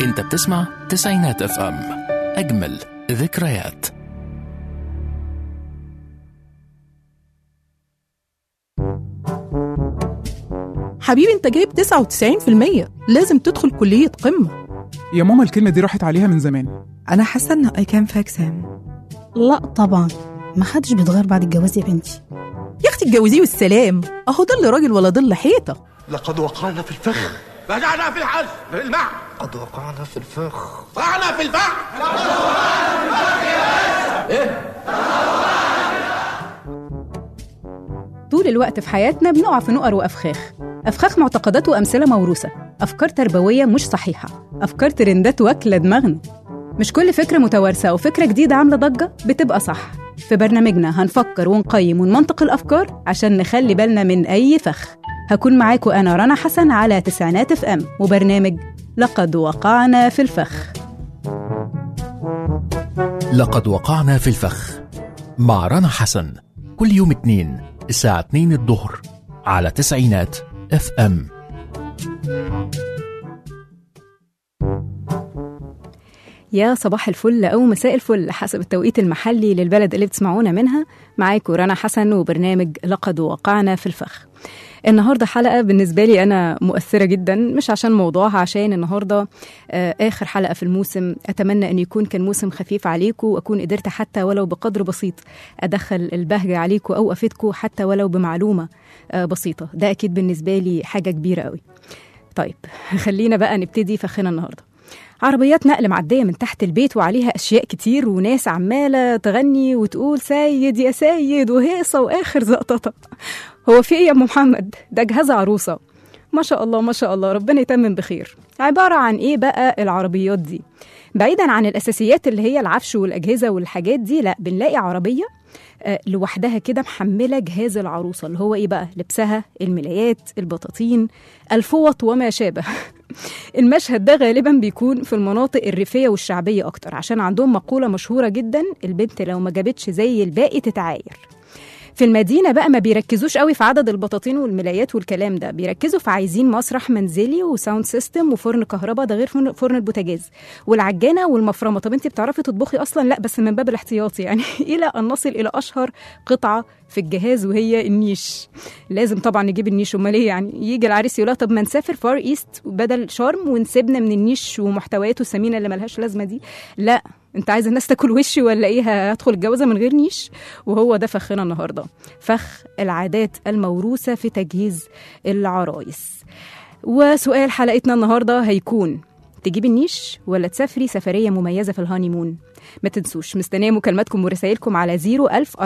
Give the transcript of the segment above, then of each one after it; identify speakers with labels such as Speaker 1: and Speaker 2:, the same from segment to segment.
Speaker 1: انت بتسمع تسعينات اف ام اجمل ذكريات
Speaker 2: حبيبي انت جايب 99% لازم تدخل كلية قمة
Speaker 3: يا ماما الكلمة دي راحت عليها من زمان
Speaker 4: أنا حاسة إن أي كان فاك سام
Speaker 5: لا طبعا ما حدش بيتغير بعد الجواز يا بنتي
Speaker 2: يا اختي اتجوزيه والسلام اهو ضل راجل ولا ضل حيطة
Speaker 6: لقد وقعنا في الفخ
Speaker 7: رجعنا في الحج في الماء
Speaker 6: قد وقعنا في الفخ
Speaker 7: وقعنا في الفحم
Speaker 8: طول الوقت في حياتنا بنقع في نقر وأفخاخ أفخاخ معتقدات وأمثلة موروثة أفكار تربوية مش صحيحة أفكار ترندات واكلة دماغنا مش كل فكرة متوارثة أو فكرة جديدة عاملة ضجة بتبقى صح في برنامجنا هنفكر ونقيم ونمنطق الأفكار عشان نخلي بالنا من أي فخ هكون معاكم أنا رنا حسن على تسعينات اف ام وبرنامج لقد وقعنا في الفخ
Speaker 1: لقد وقعنا في الفخ مع رنا حسن كل يوم اثنين الساعة 2 الظهر على تسعينات اف ام
Speaker 8: يا صباح الفل أو مساء الفل حسب التوقيت المحلي للبلد اللي بتسمعونا منها معاكم رنا حسن وبرنامج لقد وقعنا في الفخ النهاردة حلقة بالنسبة لي أنا مؤثرة جدا مش عشان موضوعها عشان النهاردة آه، آخر حلقة في الموسم أتمنى أن يكون كان موسم خفيف عليكم وأكون قدرت حتى ولو بقدر بسيط أدخل البهجة عليكم أو أفيدكم حتى ولو بمعلومة آه، بسيطة ده أكيد بالنسبة لي حاجة كبيرة قوي طيب خلينا بقى نبتدي فخنا النهارده عربيات نقل معدية من تحت البيت وعليها أشياء كتير وناس عمالة تغني وتقول سيد يا سيد وهيصة وآخر زقططة هو في إيه يا أم محمد؟ ده جهاز عروسة ما شاء الله ما شاء الله ربنا يتمم بخير عبارة عن إيه بقى العربيات دي؟ بعيدا عن الأساسيات اللي هي العفش والأجهزة والحاجات دي لا بنلاقي عربية آه، لوحدها كده محملة جهاز العروسة اللي هو إيه بقى؟ لبسها الملايات البطاطين الفوط وما شابه المشهد ده غالبا بيكون في المناطق الريفية والشعبية أكتر عشان عندهم مقولة مشهورة جدا البنت لو ما جابتش زي الباقي تتعاير في المدينة بقى ما بيركزوش قوي في عدد البطاطين والملايات والكلام ده بيركزوا في عايزين مسرح منزلي وساوند سيستم وفرن كهرباء ده غير فرن- فرن البوتاجاز والعجانة والمفرمة طب انت بتعرفي تطبخي أصلا لا بس من باب الاحتياطي يعني إلى أن نصل إلى أشهر قطعة في الجهاز وهي النيش لازم طبعا نجيب النيش امال ايه يعني يجي العريس يقول لها طب ما نسافر فار ايست بدل شرم ونسيبنا من النيش ومحتوياته الثمينه اللي ملهاش لازمه دي لا انت عايز الناس تاكل وشي ولا ايه هدخل الجوازه من غير نيش وهو ده فخنا النهارده فخ العادات الموروثه في تجهيز العرايس وسؤال حلقتنا النهارده هيكون تجيبي النيش ولا تسافري سفريه مميزه في الهانيمون ما تنسوش مستنيه مكالماتكم ورسائلكم على 01000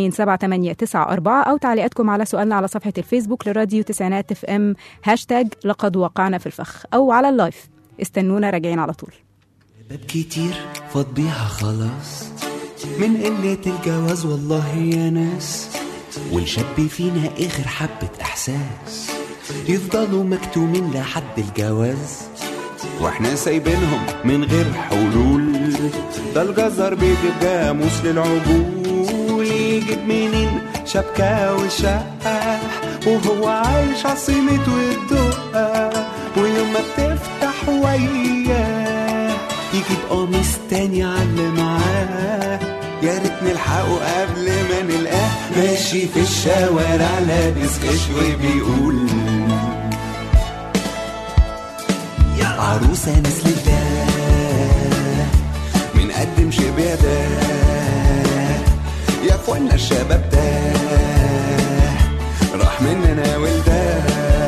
Speaker 8: 427 أو تعليقاتكم على سؤالنا على صفحة الفيسبوك لراديو تسعينات اف ام هاشتاج لقد وقعنا في الفخ أو على اللايف استنونا راجعين على طول
Speaker 9: باب كتير فاض بيها خلاص من قلة الجواز والله يا ناس والشاب فينا اخر حبة احساس يفضلوا مكتومين لحد الجواز واحنا سايبينهم من غير حلول ده الجزر بيجيب جاموس للعجول يجيب منين شبكة وشقة وهو عايش عصيمة والدقة ويوم ما بتفتح وياه يجيب قميص تاني على اللي معاه يا ريت نلحقه قبل ما نلقاه ماشي في الشوارع لابس خشوي بيقول عروسة نسل ده من قدم شبه ده يا اخوانا الشباب ده راح مننا ولده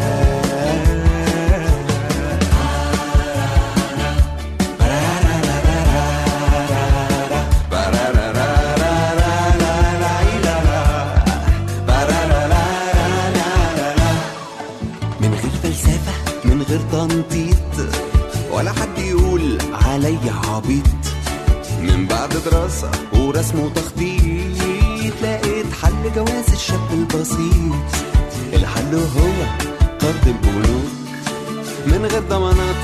Speaker 9: من غير فلسفة من غير تنطيط ولا حد يقول عليا عبيط من بعد دراسة ورسم وتخطيط لقيت حل جواز الشاب البسيط الحل هو قرض البنوك من غير ضمانات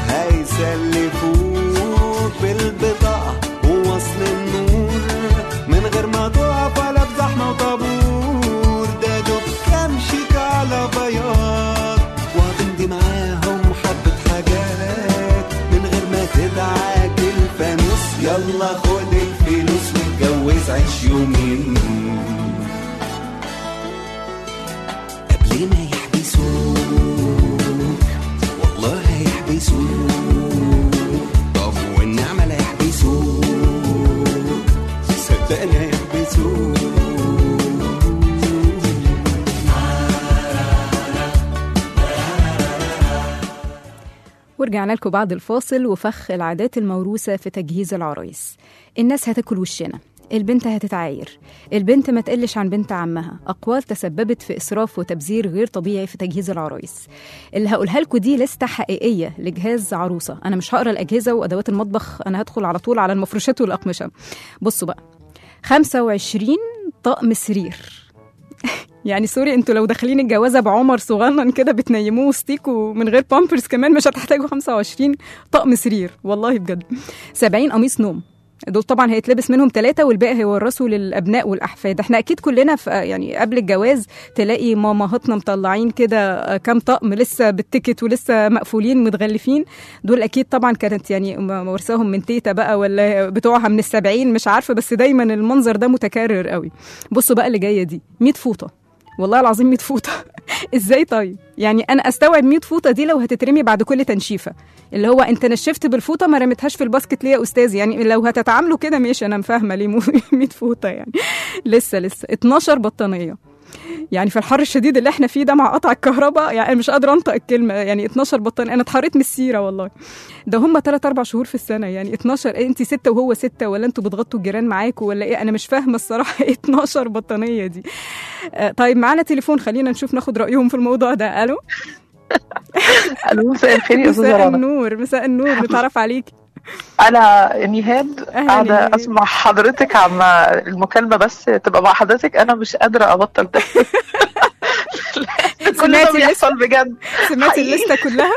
Speaker 9: هيسلفوك بالبضاعة ووصل النور من غير ما تقف ولا بزحمة وطابور ده دوب كام شيك على بياض وهتمضي معاهم حبة حاجات من غير ما تدعي يلا خد الفلوس واتجوز عيش يومين قبل ما يحبسوك والله هيحبسوك طب والنعمة لا يحبسوك صدقني هيحبسوك
Speaker 8: ورجعنا لكم بعد الفاصل وفخ العادات الموروثة في تجهيز العرايس الناس هتاكل وشنا البنت هتتعاير البنت ما تقلش عن بنت عمها أقوال تسببت في إسراف وتبذير غير طبيعي في تجهيز العرايس اللي هقولها لكم دي لستة حقيقية لجهاز عروسة أنا مش هقرا الأجهزة وأدوات المطبخ أنا هدخل على طول على المفروشات والأقمشة بصوا بقى 25 طقم سرير يعني سوري انتوا لو داخلين الجوازه بعمر صغنن كده بتنيموه وسطيكوا من غير بامبرز كمان مش هتحتاجوا 25 طقم سرير والله بجد 70 قميص نوم دول طبعا هيتلبس منهم ثلاثة والباقي هيورثوا للأبناء والأحفاد احنا أكيد كلنا في يعني قبل الجواز تلاقي مامهاتنا مطلعين كده كام طقم لسه بالتيكت ولسه مقفولين متغلفين دول أكيد طبعا كانت يعني ورثاهم من تيتا بقى ولا بتوعها من السبعين مش عارفة بس دايما المنظر ده متكرر قوي بصوا بقى اللي جاية دي 100 فوطة والله العظيم 100 فوطه ازاي طيب يعني انا استوعب 100 فوطه دي لو هتترمي بعد كل تنشيفه اللي هو انت نشفت بالفوطه ما رميتهاش في الباسكت ليه يا استاذ يعني لو هتتعاملوا كده ماشي انا فاهمه ليه 100 فوطه يعني لسه لسه 12 بطانيه يعني في الحر الشديد اللي احنا فيه ده مع قطع الكهرباء يعني انا مش قادره انطق الكلمه يعني 12 بطانيه انا اتحريت من السيره والله ده هم 3 4 شهور في السنه يعني 12 إيه انت ستة وهو ستة ولا انتوا بتغطوا الجيران معاكوا ولا ايه انا مش فاهمه الصراحه ايه 12 بطانيه دي آه طيب معانا تليفون خلينا نشوف ناخد رايهم في الموضوع ده الو
Speaker 10: الو مساء الخير يا استاذه
Speaker 8: مساء
Speaker 10: رنا
Speaker 8: النور مساء النور نتعرف عليكي
Speaker 10: انا نهاد
Speaker 8: أهلا
Speaker 10: قاعده
Speaker 8: نهاد.
Speaker 10: اسمع حضرتك عما المكالمه بس تبقى مع حضرتك انا مش قادره ابطل ده كل ده
Speaker 8: سمعتي
Speaker 10: بيحصل بجد
Speaker 8: سمعتي
Speaker 10: حقيقي.
Speaker 8: الليسته كلها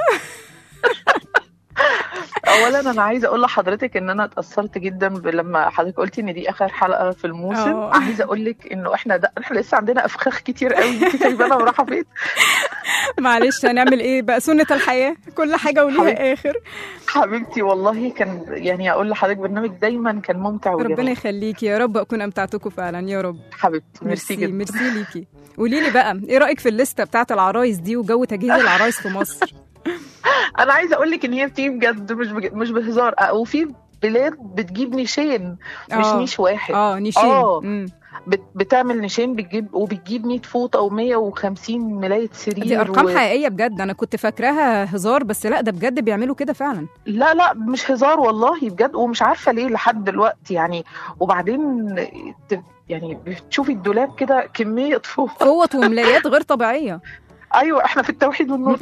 Speaker 10: اولا انا عايزه اقول لحضرتك ان انا اتاثرت جدا ب- لما حضرتك قلتي ان دي اخر حلقه في الموسم
Speaker 8: أه.
Speaker 10: عايزه اقول لك انه احنا ده احنا لسه عندنا افخاخ كتير قوي انت سايبانا ورايحه فين
Speaker 8: معلش هنعمل ايه بقى سنه الحياه كل حاجه وليها
Speaker 10: حبيبتي.
Speaker 8: اخر
Speaker 10: حبيبتي والله كان يعني اقول لحضرتك برنامج دايما كان ممتع وجميل
Speaker 8: ربنا يخليكي يا رب اكون امتعتكم فعلا يا رب
Speaker 10: حبيبتي ميرسي جدا
Speaker 8: ميرسي ليكي قولي لي بقى ايه رايك في الليسته بتاعت العرايس دي وجو تجهيز العرايس في مصر
Speaker 10: انا عايزه اقول لك ان هي بتيجي بجد مش بج... مش بهزار أه، وفي بلاد بتجيب نيشين مش
Speaker 8: آه.
Speaker 10: نيش واحد
Speaker 8: اه نيشين
Speaker 10: آه.
Speaker 8: مم.
Speaker 10: بت... بتعمل نيشين بتجيب وبتجيب 100 فوطه و150 ملايه سرير
Speaker 8: دي ارقام
Speaker 10: و...
Speaker 8: حقيقيه بجد انا كنت فاكراها هزار بس لا ده بجد بيعملوا كده فعلا
Speaker 10: لا لا مش هزار والله بجد ومش عارفه ليه لحد دلوقتي يعني وبعدين ت... يعني بتشوفي الدولاب كده كميه فوطه
Speaker 8: فوط وملايات غير طبيعيه
Speaker 10: ايوه احنا في التوحيد والنور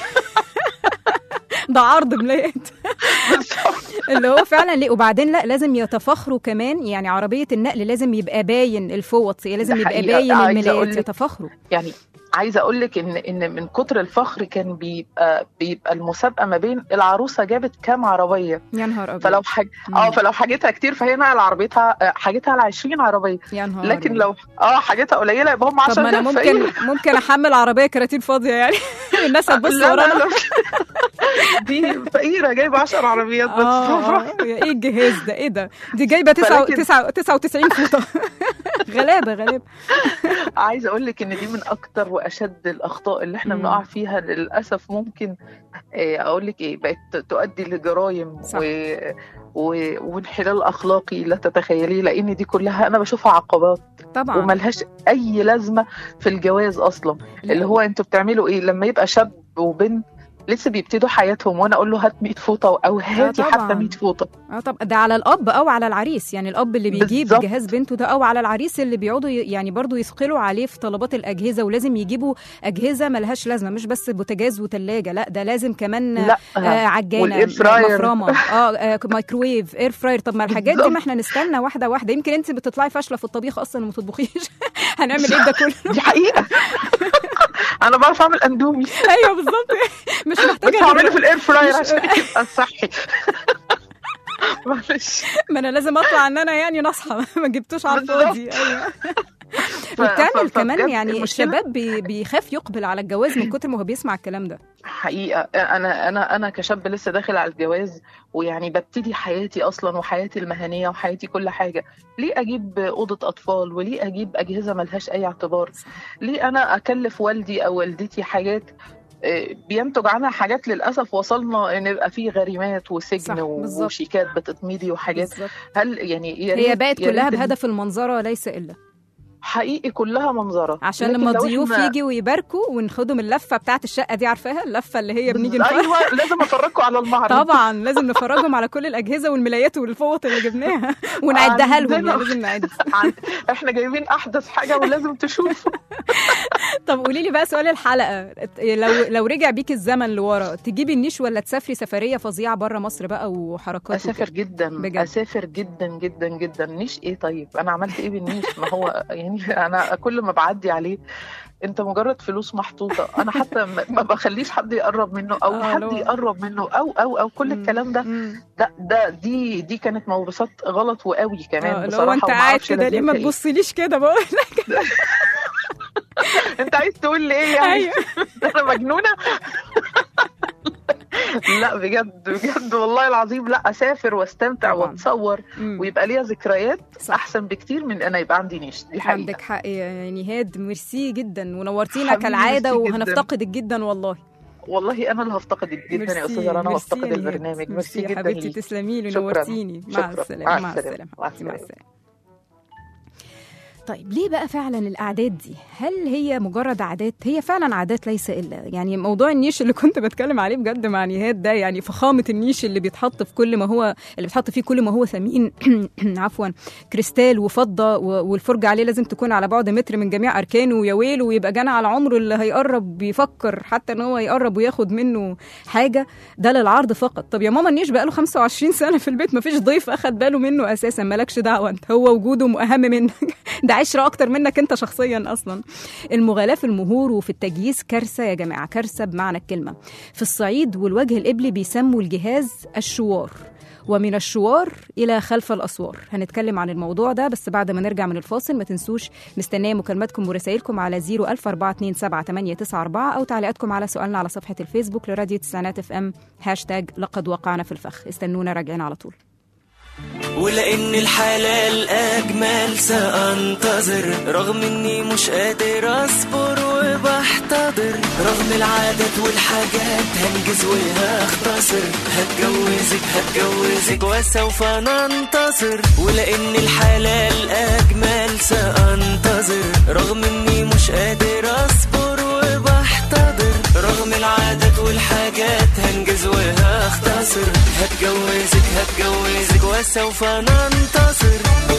Speaker 8: ده عرض ملايات
Speaker 10: بالظبط.
Speaker 8: اللي هو فعلا ليه وبعدين لا لازم يتفاخروا كمان يعني عربيه النقل لازم يبقى باين الفوط لازم
Speaker 10: ده
Speaker 8: يبقى
Speaker 10: حقيقة.
Speaker 8: باين
Speaker 10: عايزة
Speaker 8: الملايات
Speaker 10: أقول لك-
Speaker 8: يتفاخروا
Speaker 10: يعني عايزه اقول لك ان ان من كتر الفخر كان بيبقى بيبقى المسابقه ما بين العروسه جابت كام عربيه
Speaker 8: يا نهار ابيض
Speaker 10: فلو حاج...
Speaker 8: مم.
Speaker 10: اه فلو حاجتها كتير فهي نقل عربيتها آه، حاجتها على 20 عربيه
Speaker 8: يا نهار
Speaker 10: لكن
Speaker 8: أبيض.
Speaker 10: لو اه حاجتها قليله يبقى هم 10
Speaker 8: طب ما انا ممكن ممكن احمل عربيه كراتين فاضيه يعني الناس هتبص
Speaker 10: لا لا
Speaker 8: ورانا
Speaker 10: لا دي فقيره جايبه 10 عربيات بس
Speaker 8: اه آه. ايه الجهاز ده ايه ده دي جايبه
Speaker 10: فلكن-
Speaker 8: 99 فوطه غلابه غلابه
Speaker 10: عايزه اقول لك ان دي من اكتر واشد الاخطاء اللي احنا
Speaker 8: مم.
Speaker 10: بنقع فيها للاسف ممكن آه، اقول لك ايه بقت تؤدي لجرائم
Speaker 8: صح.
Speaker 10: و... و... وانحلال اخلاقي لا تتخيليه لان دي كلها انا بشوفها عقبات
Speaker 8: طبعا
Speaker 10: وملهاش اي لازمه في الجواز اصلا اللي هو انتوا بتعملوا ايه لما يبقى شاب وبنت لسه بيبتدوا حياتهم وانا اقول له هات 100 فوطه او هاتي
Speaker 8: طبعاً.
Speaker 10: حتى 100 فوطه
Speaker 8: اه طب ده على الاب او على العريس يعني الاب اللي بيجيب
Speaker 10: بالظبط.
Speaker 8: جهاز بنته ده او على العريس اللي بيقعدوا ي- يعني برضو يثقلوا عليه في طلبات الاجهزه ولازم يجيبوا اجهزه ملهاش لازمه مش بس بوتاجاز وثلاجه لا ده لازم كمان
Speaker 10: لا
Speaker 8: آه عجانه
Speaker 10: والإير فراير.
Speaker 8: مفرمه اه, آه مايكرويف اير فراير طب ما الحاجات دي
Speaker 10: بالظبط.
Speaker 8: ما احنا نستنى واحده واحده يمكن انت بتطلعي فاشله في الطبيخ اصلا وما تطبخيش هنعمل ايه ده كله
Speaker 10: دي حقيقه انا بعرف اعمل اندومي
Speaker 8: ايوه بالظبط مش
Speaker 10: بس
Speaker 8: محتاجه
Speaker 10: هعمله
Speaker 8: غير-
Speaker 10: في الاير فراير
Speaker 8: مش-
Speaker 10: عشان يبقى صحي معلش
Speaker 8: ما انا لازم اطلع ان انا يعني نصحى ما جبتوش على
Speaker 10: بالظبط.
Speaker 8: الفاضي ايوه
Speaker 10: ف-
Speaker 8: وبتعمل
Speaker 10: ف-
Speaker 8: كمان
Speaker 10: فبجد
Speaker 8: يعني
Speaker 10: المشكلة-
Speaker 8: الشباب بي- بيخاف يقبل على الجواز من كتر ما هو بيسمع الكلام ده
Speaker 10: حقيقة أنا أنا أنا كشاب لسه داخل على الجواز ويعني ببتدي حياتي أصلا وحياتي المهنية وحياتي كل حاجة ليه أجيب أوضة أطفال وليه أجيب أجهزة ملهاش أي اعتبار ليه أنا أكلف والدي أو والدتي حاجات آه، بينتج عنها حاجات للأسف وصلنا إن يبقى فيه غريمات
Speaker 8: صح،
Speaker 10: وسجن و-
Speaker 8: بالظبط.
Speaker 10: وشيكات بتتمضي وحاجات
Speaker 8: بالظبط.
Speaker 10: هل يعني يا
Speaker 8: هي
Speaker 10: ريت-
Speaker 8: بقت
Speaker 10: يا
Speaker 8: كلها
Speaker 10: ريت
Speaker 8: بهدف المنظره ليس الا
Speaker 10: حقيقي كلها منظرة
Speaker 8: عشان
Speaker 10: لكن
Speaker 8: لما
Speaker 10: لو
Speaker 8: الضيوف
Speaker 10: إحنا-
Speaker 8: يجي ويباركوا وناخدهم اللفه بتاعت الشقه دي عارفاها اللفه اللي هي بنيجي نفرج
Speaker 10: أيوة لازم أفرجكم على المعرض
Speaker 8: طبعا لازم نفرجهم على كل الاجهزه والملايات والفوط اللي جبناها ونعدها لهم
Speaker 10: عندنا-
Speaker 8: يعني لازم نعد
Speaker 10: عن- احنا جايبين احدث حاجه ولازم تشوفوا
Speaker 8: طب قولي لي بقى سؤال الحلقه لو لو رجع بيك الزمن لورا تجيبي النيش ولا تسافري سفريه فظيعه بره مصر بقى وحركات
Speaker 10: اسافر
Speaker 8: وكده؟
Speaker 10: جدا
Speaker 8: بجد.
Speaker 10: اسافر جدا جدا جدا نيش ايه طيب انا عملت ايه بالنيش ما هو يعني انا كل ما بعدي عليه انت مجرد فلوس محطوطه انا حتى ما ما بخليش حد يقرب منه او
Speaker 8: آه،
Speaker 10: حد
Speaker 8: لو-
Speaker 10: يقرب منه او او او كل
Speaker 8: مم.
Speaker 10: الكلام ده
Speaker 8: مم.
Speaker 10: ده ده دي دي كانت موروثات غلط وقوي
Speaker 8: اه
Speaker 10: كمان
Speaker 8: لو
Speaker 10: بصراحه
Speaker 8: انت
Speaker 10: وما
Speaker 8: قاعد
Speaker 10: أعرفش
Speaker 8: كده ليه ما
Speaker 10: لازمتها إيه.
Speaker 8: تبصليش كده بقول
Speaker 10: انت عايز تقول لي ايه يعني
Speaker 8: ايوه
Speaker 10: انا مجنونه لا بجد بجد والله العظيم لا اسافر واستمتع
Speaker 8: طبعاً.
Speaker 10: واتصور
Speaker 8: مم.
Speaker 10: ويبقى ليا ذكريات
Speaker 8: صح.
Speaker 10: احسن بكتير من انا يبقى عندي نيش دي حقيقه
Speaker 8: عندك حق يا نهاد ميرسي جدا ونورتينا
Speaker 10: حبيبي،
Speaker 8: كالعاده
Speaker 10: ميرسي جداً.
Speaker 8: وهنفتقدك جدا والله
Speaker 10: والله انا اللي هفتقدك جدا يا
Speaker 8: ميرسي،
Speaker 10: استاذه رنا
Speaker 8: ميرسي
Speaker 10: وافتقد
Speaker 8: يا نهاد.
Speaker 10: البرنامج ميرسي
Speaker 8: يا
Speaker 10: جدا
Speaker 8: حبيبتي
Speaker 10: ليك.
Speaker 8: تسلمي لي
Speaker 10: شكراً.
Speaker 8: نورتيني مع
Speaker 10: شكراً.
Speaker 8: السلامه
Speaker 10: مع
Speaker 8: مع
Speaker 10: السلامة.
Speaker 8: السلامه
Speaker 10: مع
Speaker 8: مع
Speaker 10: السلامة.
Speaker 8: السلامه طيب ليه بقى فعلا الاعداد دي هل هي مجرد عادات هي فعلا عادات ليس الا يعني موضوع النيش اللي كنت بتكلم عليه بجد مع نهاد ده يعني فخامه النيش اللي بيتحط في كل ما هو اللي بيتحط فيه كل ما هو ثمين عفوا كريستال وفضه و- والفرجه عليه لازم تكون على بعد متر من جميع اركانه ويا ويله ويبقى جانا على عمره اللي هيقرب بيفكر حتى ان هو يقرب وياخد منه حاجه ده للعرض فقط طب يا ماما النيش بقاله 25 سنه في البيت مفيش ضيف اخد باله منه اساسا مالكش دعوه انت هو وجوده اهم منك ده عشره اكتر منك انت شخصيا اصلا المغالاه في المهور وفي التجهيز كارثه يا جماعه كارثه بمعنى الكلمه في الصعيد والوجه القبلي بيسموا الجهاز الشوار ومن الشوار إلى خلف الأسوار هنتكلم عن الموضوع ده بس بعد ما نرجع من الفاصل ما تنسوش مستنية مكالماتكم ورسائلكم على 01427 أو تعليقاتكم على سؤالنا على صفحة الفيسبوك لراديو تسعينات اف ام هاشتاج لقد وقعنا في الفخ استنونا راجعين على طول
Speaker 11: ولأن الحلال أجمل سأنتظر رغم إني مش قادر أصبر وبحتضر رغم العادات والحاجات هنجز وهختصر هتجوزك هتجوزك وسوف ننتصر ولأن الحلال أجمل سأنتظر رغم إني مش قادر أصبر وبحتضر رغم العادات والحاجات هنجز وهختصر هتجوزك هتجوزك وسوف ننتصر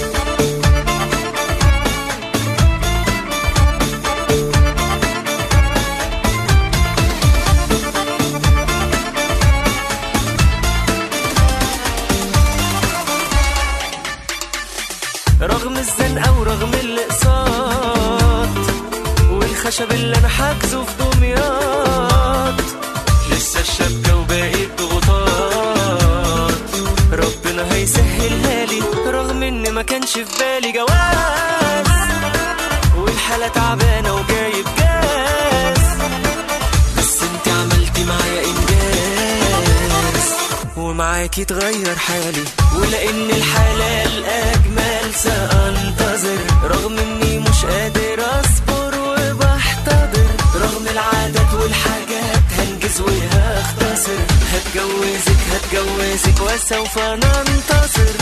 Speaker 11: رغم الزنقة ورغم الاقساط والخشب اللي انا حاجزه في دمياط لسه الشبكة وباقي الضغوطات ربنا هيسهلها لي رغم ان ما كانش في بالي جواز والحالة تعبانة وجايب جاز بس انت عملتي معايا انجاز ومعاكي تغير حالي ولان الحلال اجمل سانتظر رغم اني مش قادر اصبر وبحتضر رغم العادات والحاجات هنجز وهختصر هتجوزك هتجوزك وسوف ننتصر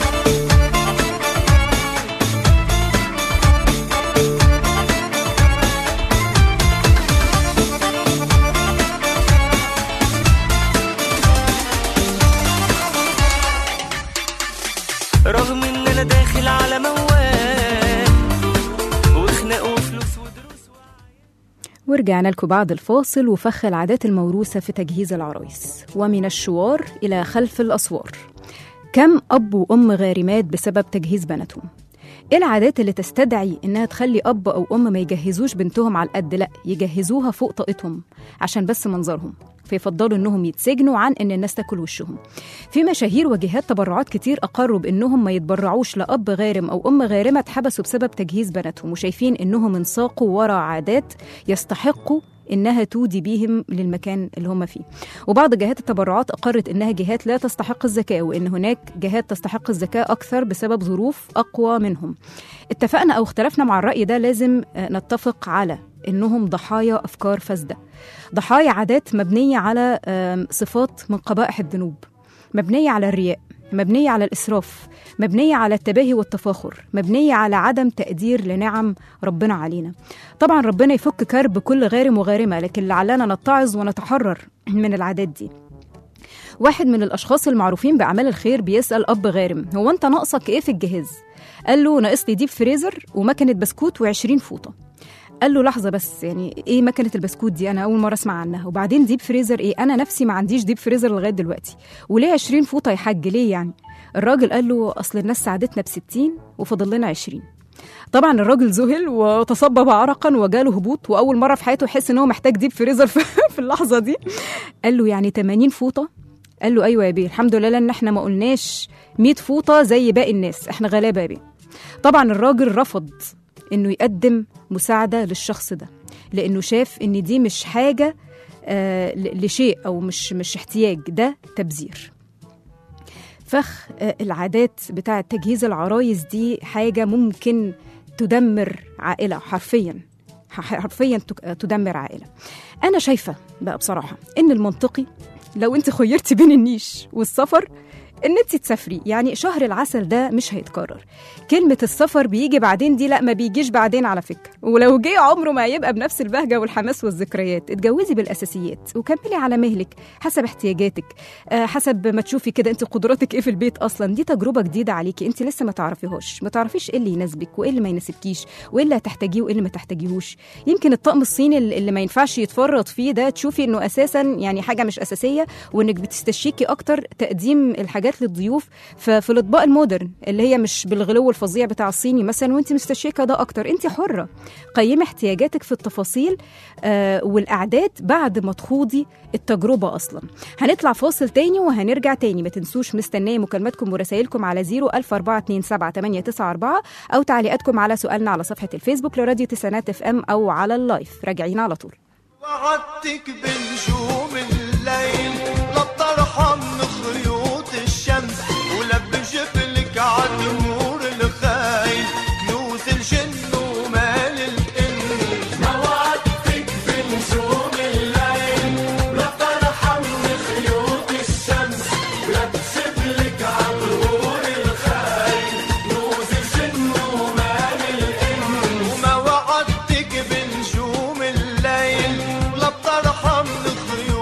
Speaker 11: رغم ان انا داخل على موال وخناق وفلوس ودروس
Speaker 8: ورجعنا لكم بعد الفاصل وفخ العادات الموروثة في تجهيز العرايس ومن الشوار إلى خلف الأسوار كم أب وأم غارمات بسبب تجهيز بناتهم إيه العادات اللي تستدعي إنها تخلي أب أو أم ما يجهزوش بنتهم على القد لأ يجهزوها فوق طاقتهم عشان بس منظرهم فيفضلوا انهم يتسجنوا عن ان الناس تاكل وشهم في مشاهير وجهات تبرعات كتير اقروا بانهم ما يتبرعوش لاب غارم او ام غارمه اتحبسوا بسبب تجهيز بناتهم وشايفين انهم انساقوا ورا عادات يستحقوا انها تودي بيهم للمكان اللي هم فيه وبعض جهات التبرعات اقرت انها جهات لا تستحق الزكاه وان هناك جهات تستحق الزكاه اكثر بسبب ظروف اقوى منهم اتفقنا او اختلفنا مع الراي ده لازم آه، نتفق على انهم ضحايا افكار فاسده ضحايا عادات مبنيه على آم، صفات من قبائح الذنوب مبنيه على الرياء مبنيه على الاسراف مبنيه على التباهي والتفاخر مبنيه على عدم تقدير لنعم ربنا علينا طبعا ربنا يفك كرب كل غارم وغارمه لكن لعلنا نتعظ ونتحرر من العادات دي واحد من الاشخاص المعروفين باعمال الخير بيسال اب غارم هو انت ناقصك ايه في الجهاز قال له ناقص لي ديب فريزر ومكنه بسكوت و20 فوطه قال له لحظه بس يعني ايه مكنه البسكوت دي انا اول مره اسمع عنها وبعدين ديب فريزر ايه انا نفسي ما عنديش ديب فريزر لغايه دلوقتي وليه 20 فوطه يا حاج ليه يعني الراجل قال له اصل الناس ساعدتنا ب 60 وفاضل لنا 20 طبعا الراجل ذهل وتصبب عرقا وجاله هبوط واول مره في حياته يحس ان هو محتاج ديب فريزر في, في اللحظه دي قال له يعني 80 فوطه قال له ايوه يا بيه الحمد لله ان احنا ما قلناش 100 فوطه زي باقي الناس احنا غلابه يا بيه طبعا الراجل رفض انه يقدم مساعده للشخص ده لانه شاف ان دي مش حاجه آه ل- لشيء او مش مش احتياج ده تبذير فخ آه، العادات بتاعه تجهيز العرايس دي حاجه ممكن تدمر عائله حرفيا ح- حرفيا تك- آه، تدمر عائله انا شايفه بقى بصراحه ان المنطقي لو انت خيرتي بين النيش والسفر ان انت تسافري يعني شهر العسل ده مش هيتكرر كلمة السفر بيجي بعدين دي لا ما بيجيش بعدين على فكرة ولو جه عمره ما هيبقى بنفس البهجة والحماس والذكريات اتجوزي بالأساسيات وكملي على مهلك حسب احتياجاتك آه، حسب ما تشوفي كده انت قدراتك ايه في البيت اصلا دي تجربة جديدة عليكي انت لسه ما تعرفيهاش ما تعرفيش ايه اللي يناسبك وايه اللي ما يناسبكيش وايه اللي هتحتاجيه وايه اللي ما تحتاجيهوش يمكن الطقم الصيني اللي اللي ما ينفعش يتفرط فيه ده تشوفي انه اساسا يعني حاجة مش اساسية وانك بتستشيكي اكتر تقديم الحاجات للضيوف ف- في الاطباق المودرن اللي هي مش بالغلو الفظيع بتاع الصيني مثلا وانت مستشيكه ده اكتر انت حره قيمي احتياجاتك في التفاصيل آه والاعداد بعد ما تخوضي التجربه اصلا هنطلع فاصل تاني وهنرجع تاني ما تنسوش مستنيه مكالماتكم ورسائلكم على 01427 او تعليقاتكم على سؤالنا على صفحه الفيسبوك لراديو تسعينات اف ام او على اللايف راجعين على طول
Speaker 12: وعدتك بنجوم الليل لا ترحم خيوط الشمس ولا بجبلك عالنور الخايل كنوز الجن ومال الإنس وعدتك بنجوم الليل لا ترحم خيوط الشمس ولا بجبلك عالنور الخايل كنوز الجن ومال الإنس وما وعدتك بنجوم الليل لا بترحم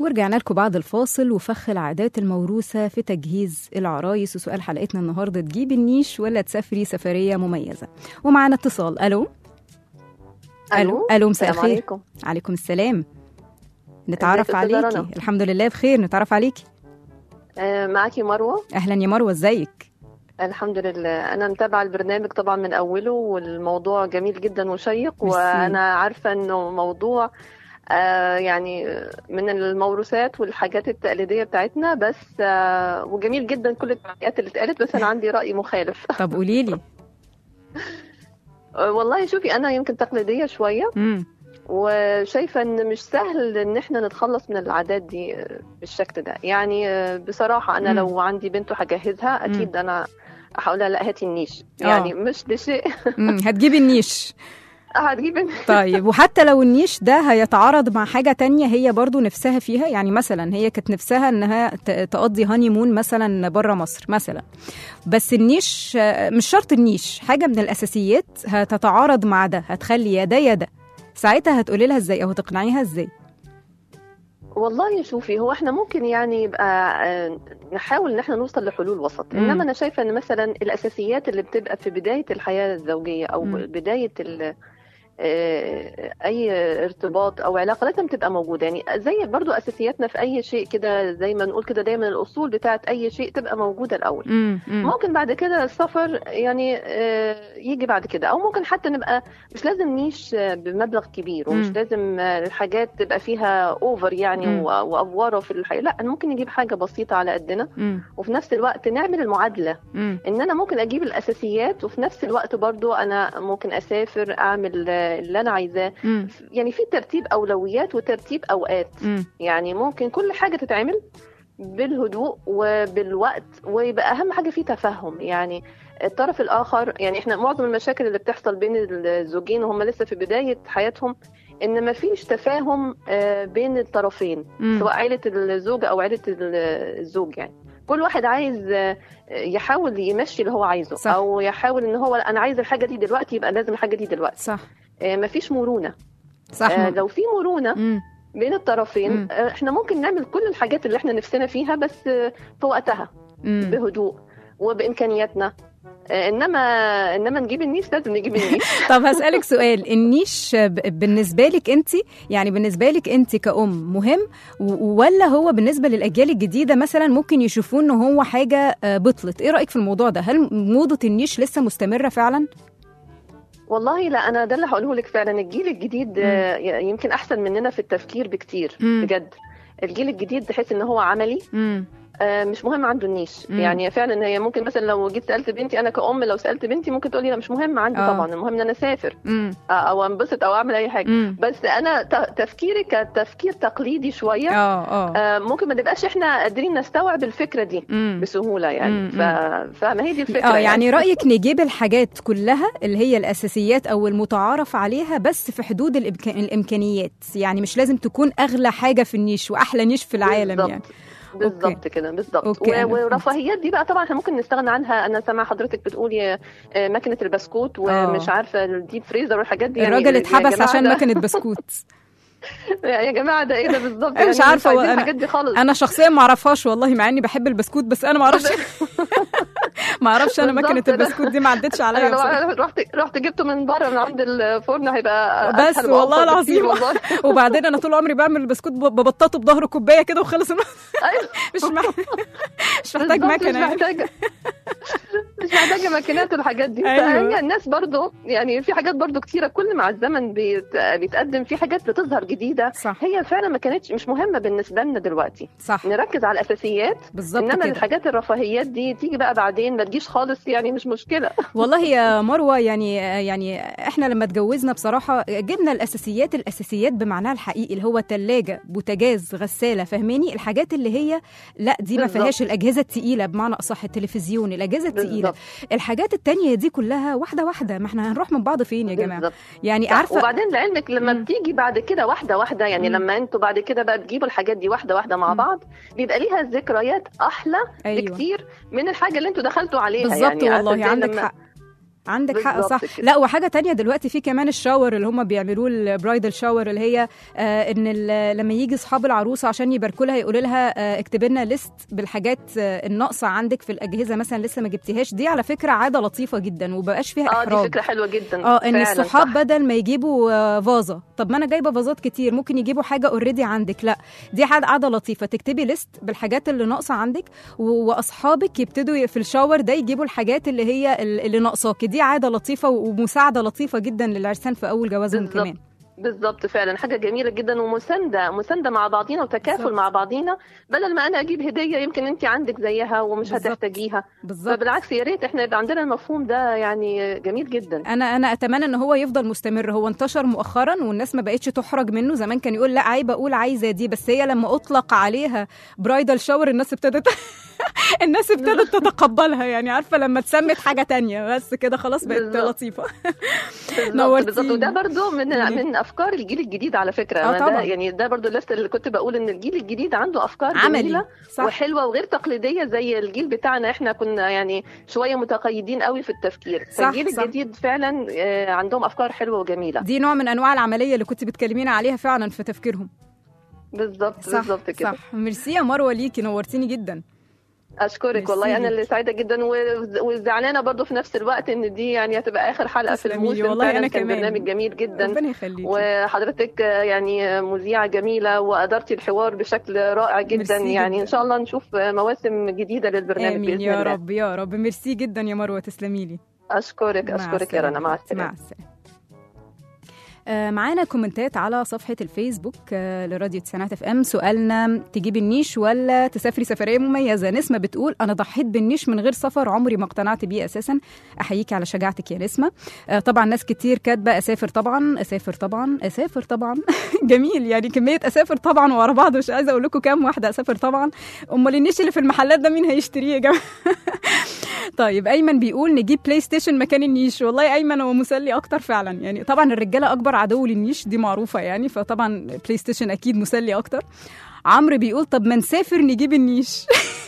Speaker 8: ورجعنا لكم بعد الفاصل وفخ العادات الموروثة في تجهيز العرايس وسؤال حلقتنا النهاردة تجيبي النيش ولا تسافري سفرية مميزة ومعانا اتصال ألو
Speaker 13: ألو.
Speaker 8: ألو مساء
Speaker 13: السلام
Speaker 8: الخير
Speaker 13: عليكم.
Speaker 8: عليكم السلام نتعرف
Speaker 13: ازيك يا أستاذة
Speaker 8: عليكي
Speaker 13: رنا؟
Speaker 8: الحمد لله بخير نتعرف عليكي
Speaker 13: آه، معاكي مروة
Speaker 8: أهلا يا مروة ازيك
Speaker 13: الحمد لله أنا متابعة البرنامج طبعا من أوله والموضوع جميل جدا وشيق
Speaker 8: ميرسي.
Speaker 13: وأنا عارفة إنه موضوع آه، يعني من الموروثات والحاجات التقليدية بتاعتنا بس آه، وجميل جدا كل التعليقات اللي اتقالت بس أنا عندي رأي مخالف
Speaker 8: طب قولي لي
Speaker 13: آه، والله شوفي أنا يمكن تقليدية شوية
Speaker 8: امم
Speaker 13: وشايفة ان مش سهل ان احنا نتخلص من العادات دي آه، بالشكل ده يعني آه، بصراحة انا
Speaker 8: مم.
Speaker 13: لو عندي بنت وهجهزها اكيد انا هقول لها لا هاتي النيش
Speaker 8: آه.
Speaker 13: يعني مش لشيء
Speaker 8: مم، هتجيبي النيش
Speaker 13: هتجيب
Speaker 8: طيب وحتى لو النيش ده هيتعارض مع حاجة تانية هي برضو نفسها فيها يعني مثلا هي كانت نفسها انها ت- تقضي هاني مون مثلا بره مصر مثلا بس النيش آه، مش شرط النيش حاجة من الأساسيات هتتعارض مع ده هتخلي يا ده يا ده ساعتها هتقولي لها ازاي او هتقنعيها ازاي
Speaker 13: والله شوفي هو احنا ممكن يعني يبقى آه، نحاول ان احنا نوصل لحلول وسط
Speaker 8: مم.
Speaker 13: انما انا شايفه ان مثلا الاساسيات اللي بتبقى في بدايه الحياه الزوجيه او
Speaker 8: مم.
Speaker 13: بدايه ال- آه، اي ارتباط او علاقه لازم تبقى موجوده يعني زي برضو اساسياتنا في اي شيء كده زي ما نقول كده دايما الاصول بتاعت اي شيء تبقى موجوده الاول
Speaker 8: مم، مم.
Speaker 13: ممكن بعد كده السفر يعني آه، يجي بعد كده او ممكن حتى نبقى مش لازم نيش آه، بمبلغ كبير ومش
Speaker 8: مم.
Speaker 13: لازم آه، الحاجات تبقى فيها اوفر يعني
Speaker 8: مم.
Speaker 13: و- وافواره في الحياه لا أنا ممكن نجيب حاجه بسيطه على قدنا
Speaker 8: مم،
Speaker 13: وفي نفس الوقت نعمل المعادله
Speaker 8: مم.
Speaker 13: ان انا ممكن اجيب الاساسيات وفي نفس الوقت برضو انا ممكن اسافر اعمل آه، اللي انا عايزاه
Speaker 8: مم،
Speaker 13: يعني في ترتيب اولويات وترتيب اوقات
Speaker 8: مم.
Speaker 13: يعني ممكن كل حاجة تتعمل بالهدوء وبالوقت ويبقى أهم حاجة فيه تفهم يعني الطرف الآخر يعني إحنا معظم المشاكل اللي بتحصل بين الزوجين وهم لسه في بداية حياتهم إن مفيش تفاهم آه، بين الطرفين
Speaker 8: مم.
Speaker 13: سواء عيلة الزوجة أو عيلة ال- الزوج يعني كل واحد عايز آه، يحاول يمشي اللي هو عايزه
Speaker 8: صح.
Speaker 13: أو يحاول إن هو أنا عايز الحاجة دي دلوقتي يبقى لازم الحاجة دي دلوقتي
Speaker 8: صح
Speaker 13: آه، مفيش مرونة
Speaker 8: صح
Speaker 13: آه، لو في مرونة
Speaker 8: مم.
Speaker 13: بين الطرفين
Speaker 8: مم.
Speaker 13: آه، احنا ممكن نعمل كل الحاجات اللي احنا نفسنا فيها بس آه، في وقتها
Speaker 8: مم.
Speaker 13: بهدوء وبامكانياتنا آه، انما انما نجيب النيش لازم نجيب النيش
Speaker 8: طب هسألك سؤال النيش ب- بالنسبة لك انت يعني بالنسبة لك انت كأم مهم و- ولا هو بالنسبة للأجيال الجديدة مثلا ممكن يشوفوه ان هو حاجة آه، بطلت ايه رأيك في الموضوع ده هل موضة النيش لسه مستمرة فعلا
Speaker 13: والله لا انا ده اللي هقوله لك فعلا الجيل الجديد آه، ي- يمكن احسن مننا في التفكير بكتير
Speaker 8: مم.
Speaker 13: بجد الجيل الجديد تحس ان هو عملي
Speaker 8: امم
Speaker 13: آه، مش مهم عنده النيش
Speaker 8: مم.
Speaker 13: يعني فعلا هي ممكن مثلا لو جيت سالت بنتي انا كأم لو سالت بنتي ممكن تقولي لا مش مهم عندي
Speaker 8: آه.
Speaker 13: طبعا المهم ان انا اسافر
Speaker 8: امم
Speaker 13: آه، او انبسط او اعمل اي حاجه
Speaker 8: مم.
Speaker 13: بس انا ت- تفكيري كتفكير تقليدي شويه
Speaker 8: اه اه
Speaker 13: آه، ممكن ما نبقاش احنا قادرين نستوعب الفكره دي
Speaker 8: مم.
Speaker 13: بسهوله
Speaker 8: مم،
Speaker 13: يعني ف... فما هي دي الفكره
Speaker 8: اه يعني رأيك نجيب الحاجات كلها اللي هي الأساسيات أو المتعارف عليها بس في حدود الإمك... الإمكانيات يعني مش لازم تكون أغلى حاجة في النيش وأحلى نيش في العالم
Speaker 13: بالظبط.
Speaker 8: يعني
Speaker 13: بالظبط كده بالظبط
Speaker 8: أوكي،
Speaker 13: و-
Speaker 8: أنا
Speaker 13: والرفاهيات دي بقى طبعا احنا ممكن نستغنى عنها انا سامعه حضرتك بتقولي آه، ماكينه البسكوت ومش
Speaker 8: آه.
Speaker 13: عارفه الديب فريزر والحاجات دي يعني
Speaker 8: الراجل
Speaker 13: يا
Speaker 8: اتحبس
Speaker 13: جماعة
Speaker 8: عشان
Speaker 13: ده-
Speaker 8: مكنة بسكوت
Speaker 13: يا جماعه ده ايه ده بالظبط
Speaker 8: أنا مش
Speaker 13: يعني
Speaker 8: عارفة
Speaker 13: عايزين
Speaker 8: وأنا-
Speaker 13: الحاجات دي خالص
Speaker 8: انا شخصيا ما اعرفهاش والله مع اني بحب البسكوت بس انا ما اعرفش ما اعرفش انا
Speaker 13: بالظبط
Speaker 8: مكنه
Speaker 13: ده.
Speaker 8: البسكوت دي ما عدتش عليا
Speaker 13: انا
Speaker 8: بصراحة.
Speaker 13: لو رحت رحت جبته من بره من عند الفرن هيبقى
Speaker 8: بس
Speaker 13: أسهل
Speaker 8: والله
Speaker 13: وأوفر
Speaker 8: العظيم
Speaker 13: بكتير والله
Speaker 8: وبعدين انا طول عمري بعمل البسكوت ب- ببططه بظهر كوبايه كده وخلص الم- مش مح... مش محتاج
Speaker 13: بالظبط،
Speaker 8: مكنه
Speaker 13: مش
Speaker 8: يعني.
Speaker 13: محتاجه مش محتاجه ماكينات والحاجات دي
Speaker 8: أيوة.
Speaker 13: فهي الناس برضو يعني في حاجات برضو كتيره كل مع الزمن بيت... بيتقدم في حاجات بتظهر جديده
Speaker 8: صح.
Speaker 13: هي فعلا ما كانتش مش مهمه بالنسبه لنا دلوقتي
Speaker 8: صح
Speaker 13: نركز على الاساسيات
Speaker 8: بالظبط
Speaker 13: انما
Speaker 8: كده
Speaker 13: الحاجات الرفاهيات دي تيجي بقى بعدين ما تجيش خالص يعني مش مشكله
Speaker 8: والله يا مروه يعني يعني احنا لما اتجوزنا بصراحه جبنا الاساسيات الاساسيات بمعناها الحقيقي اللي هو ثلاجه بوتاجاز غساله فاهماني الحاجات اللي هي لا دي ما
Speaker 13: بالظبط.
Speaker 8: فيهاش الاجهزه الثقيله بمعنى اصح التلفزيون الاجهزه الثقيله
Speaker 13: بالظبط.
Speaker 8: الحاجات التانية دي كلها واحده واحده ما احنا هنروح من بعض فين يا جماعه
Speaker 13: بالظبط.
Speaker 8: يعني
Speaker 13: صح.
Speaker 8: عارفه
Speaker 13: وبعدين لعلمك لما
Speaker 8: مم.
Speaker 13: بتيجي بعد كده واحده واحده يعني
Speaker 8: مم.
Speaker 13: لما انتوا بعد كده بقى تجيبوا الحاجات دي واحده واحده مع
Speaker 8: مم.
Speaker 13: بعض بيبقى ليها ذكريات احلى
Speaker 8: أيوة.
Speaker 13: بكتير من الحاجه اللي انتوا دخلتوا عليها
Speaker 8: بالظبط
Speaker 13: يعني عارفة
Speaker 8: والله
Speaker 13: إزاي
Speaker 8: عندك
Speaker 13: لما-
Speaker 8: حق عندك حق
Speaker 13: بالظبط
Speaker 8: صح
Speaker 13: كده.
Speaker 8: لا وحاجه تانية دلوقتي في كمان الشاور اللي هم بيعملوه البرايدل شاور اللي هي آه ان ال- لما يجي اصحاب العروسه عشان يباركوا لها يقولوا لها آه اكتب لنا ليست بالحاجات آه الناقصه عندك في الاجهزه مثلا لسه ما جبتيهاش دي على فكره عاده لطيفه جدا ومبقاش فيها
Speaker 13: اه
Speaker 8: احراج
Speaker 13: دي فكره حلوه جدا
Speaker 8: اه ان
Speaker 13: فعلاً
Speaker 8: الصحاب
Speaker 13: صح.
Speaker 8: بدل ما يجيبوا آه، فازه طب ما انا جايبه فازات كتير ممكن يجيبوا حاجه اوريدي عندك لا دي حاجه عاده لطيفه تكتبي ليست بالحاجات اللي ناقصه عندك و- واصحابك يبتدوا ي- في الشاور ده يجيبوا الحاجات اللي هي ال- اللي ناقصاكي دي عاده لطيفه ومساعده لطيفه جدا للعرسان في اول جوازهم
Speaker 13: بالظبط.
Speaker 8: كمان
Speaker 13: بالظبط فعلا حاجه جميله جدا ومسانده مسانده مع بعضينا وتكافل
Speaker 8: بالظبط.
Speaker 13: مع بعضينا بدل ما انا اجيب هديه يمكن انت عندك زيها ومش
Speaker 8: بالظبط.
Speaker 13: هتحتاجيها
Speaker 8: بالظبط
Speaker 13: فبالعكس يا ريت احنا يبقى عندنا المفهوم ده يعني جميل جدا
Speaker 8: انا انا اتمنى ان هو يفضل مستمر هو انتشر مؤخرا والناس ما بقتش تحرج منه زمان كان يقول لا عيب اقول عايزه دي بس هي لما اطلق عليها برايدل شاور الناس ابتدت الناس ابتدت تتقبلها يعني عارفه لما اتسمت حاجه تانية بس كده خلاص بقت
Speaker 13: بالظبط.
Speaker 8: لطيفه
Speaker 13: بالظبط
Speaker 8: نورتيني.
Speaker 13: بالظبط وده برضو من
Speaker 8: قولي.
Speaker 13: من افكار الجيل الجديد على فكره
Speaker 8: آه
Speaker 13: أنا ده
Speaker 8: طبعاً.
Speaker 13: يعني ده برضو لسه اللي كنت بقول ان الجيل الجديد عنده افكار
Speaker 8: عملي.
Speaker 13: جميله
Speaker 8: صح.
Speaker 13: وحلوه وغير تقليديه زي الجيل بتاعنا احنا كنا يعني شويه متقيدين قوي في التفكير
Speaker 8: صح،
Speaker 13: فالجيل
Speaker 8: صح.
Speaker 13: الجديد فعلا آه، عندهم افكار حلوه وجميله
Speaker 8: دي نوع من انواع العمليه اللي كنت بتكلمينا عليها فعلا في تفكيرهم
Speaker 13: بالظبط
Speaker 8: صح
Speaker 13: بالظبط كده
Speaker 8: صح ميرسي يا مروه ليكي نورتيني جدا
Speaker 13: اشكرك
Speaker 8: ميرسي
Speaker 13: والله انا
Speaker 8: ليكي.
Speaker 13: اللي سعيده جدا و- وزعلانه برضو في نفس الوقت ان دي يعني هتبقى اخر حلقه في
Speaker 8: تسلمي لي،
Speaker 13: الموسم
Speaker 8: والله
Speaker 13: فعلا
Speaker 8: أنا
Speaker 13: كان
Speaker 8: كمان.
Speaker 13: برنامج جميل جدا
Speaker 8: ربنا يخليكي
Speaker 13: وحضرتك يعني مذيعة جميلة وأدرتي الحوار بشكل رائع جدا
Speaker 8: ميرسي
Speaker 13: يعني
Speaker 8: جداً.
Speaker 13: إن شاء الله نشوف مواسم جديدة للبرنامج
Speaker 8: امين
Speaker 13: بإذن
Speaker 8: يا
Speaker 13: الله
Speaker 8: رب يا رب ميرسي جدا يا مروه تسلمي لي
Speaker 13: أشكرك
Speaker 8: مع
Speaker 13: أشكرك يا رنا مع السلامة
Speaker 8: مع السلامه آه، معانا كومنتات على صفحة الفيسبوك آه، لراديو تسعينات اف ام سؤالنا تجيب النيش ولا تسافري سفرية مميزة نسمة بتقول أنا ضحيت بالنيش من غير سفر عمري ما اقتنعت بيه أساسا أحييكي على شجاعتك يا نسمة آه، طبعا ناس كتير كاتبة أسافر طبعا أسافر طبعا أسافر طبعا جميل يعني كمية أسافر طبعا ورا بعض مش عايزة أقول لكم كام واحدة أسافر طبعا أمال النيش اللي في المحلات ده مين هيشتريه يا جماعة طيب ايمن بيقول نجيب بلاي ستيشن مكان النيش والله ايمن هو مسلي اكتر فعلا يعني طبعا الرجاله اكبر عدو للنيش دي معروفه يعني فطبعا بلاي ستيشن اكيد مسلي اكتر عمرو بيقول طب ما نسافر نجيب النيش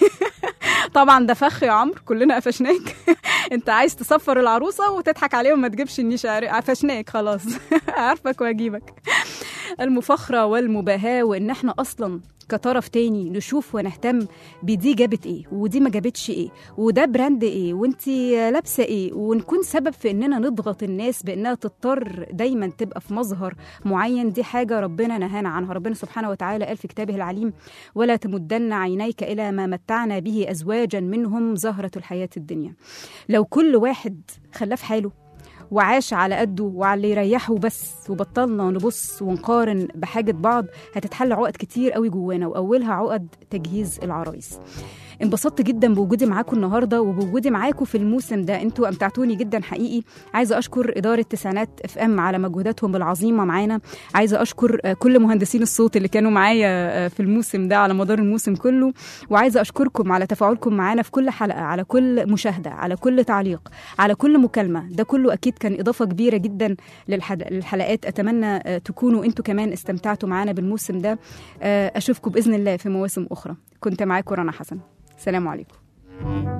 Speaker 8: طبعا ده فخ يا عمرو كلنا قفشناك انت عايز تسفر العروسه وتضحك عليهم ما تجيبش النيش عار- قفشناك خلاص عارفك واجيبك المفاخره والمباهاه وان احنا اصلا كطرف تاني نشوف ونهتم بدي جابت ايه ودي ما جابتش ايه وده براند ايه وانتي لابسه ايه ونكون سبب في اننا نضغط الناس بانها تضطر دايما تبقى في مظهر معين دي حاجه ربنا نهانا عنها ربنا سبحانه وتعالى قال في كتابه العليم ولا تمدن عينيك الى ما متعنا به ازواجا منهم زهره الحياه الدنيا لو كل واحد خلاه في حاله وعاش على قده وعلى اللي يريحه بس وبطلنا نبص ونقارن بحاجة بعض هتتحل عقد كتير قوي جوانا وأولها عقد تجهيز العرايس انبسطت جدا بوجودي معاكم النهارده وبوجودي معاكم في الموسم ده انتوا امتعتوني جدا حقيقي عايزه اشكر اداره تسعينات اف ام على مجهوداتهم العظيمه معانا عايزه اشكر آه، كل مهندسين الصوت اللي كانوا معايا آه، في الموسم ده على مدار الموسم كله وعايزه اشكركم على تفاعلكم معانا في كل حلقه على كل مشاهده على كل تعليق على كل مكالمه ده كله اكيد كان اضافه كبيره جدا للحد- للحلقات اتمنى آه، تكونوا انتوا كمان استمتعتوا معانا بالموسم ده آه، اشوفكم باذن الله في مواسم اخرى كنت معاكم رنا حسن سلام عليكم